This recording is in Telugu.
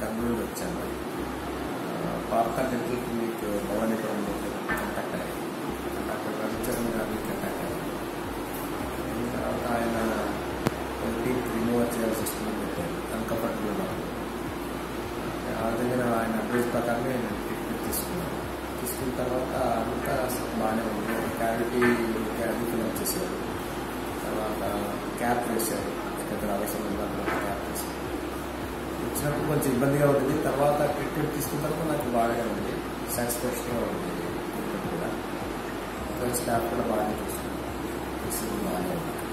కర్నూలు వచ్చాను Partha dental clinic Bhavanipuram contact అయ్యాను డాక్టర్ రవిచరణ్ గారిని కాంటాక్ట్ అయ్యాను అయిన తర్వాత ఆయన టీత్ రిమూవ్ చేయాల్సి వస్తుందని చెప్పారు అన్కంఫర్టబుల్గా ఉంది ఆ విధంగా ఆయన అడ్వైస్ ప్రకారమే నేను ట్రీట్మెంట్ తీసుకున్నాను తీసుకున్న తర్వాత అంతా బాగానే ఉంది క్యావిటీ క్యావిటీ ఫిల్అప్ చేశారు తర్వాత క్యాప్ వేశారు పెద్ద అవసరం ఉన్నప్పుడు క్యాప్ వేశారు వచ్చినప్పుడు కొంచెం ఇబ్బందిగా ఉంటుంది తర్వాత ట్రీట్మెంట్ తీసుకున్న తర్వాత నాకు బాగా ఉంది సాటిస్ఫాక్షన్గా ఉంది ట్రీట్మెంట్ కూడా స్టాఫ్ కూడా బాగానే తీసుకున్నాను బాగానే ఉంది